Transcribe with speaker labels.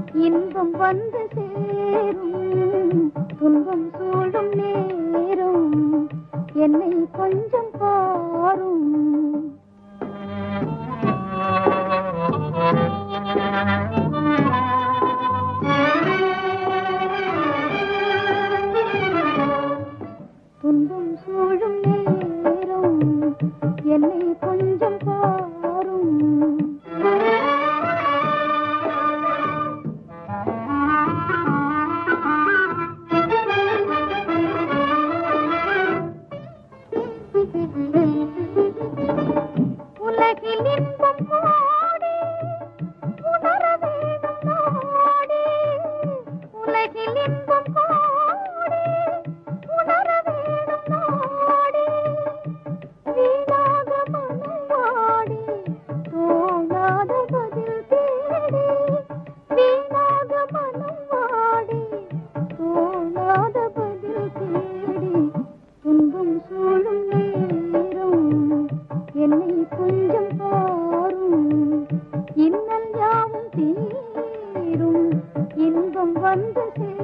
Speaker 1: இன்பம் வந்து சேரும் துன்பம் சூழும் நேரம் என்னை கொஞ்சம் பாரும் துன்பம் சூழும் நேரம் என்னை கொஞ்சம் பாரும் உலகில் இன்பம் கோடி உணர வேணும் நாடி உலகில் இன்பம் கோடி உணர வேணும் நாடி வீணாக மனம் வாடி தோணாத பதில் தேடி வீணாக மனம் வாடி தோணாத பதில் தேடி துன்பம் சூழும் நேரம் என்னை கொஞ்சம் பாரும் இன்னல் யாவும் தீரும் இன்பம் வந்து சேரும்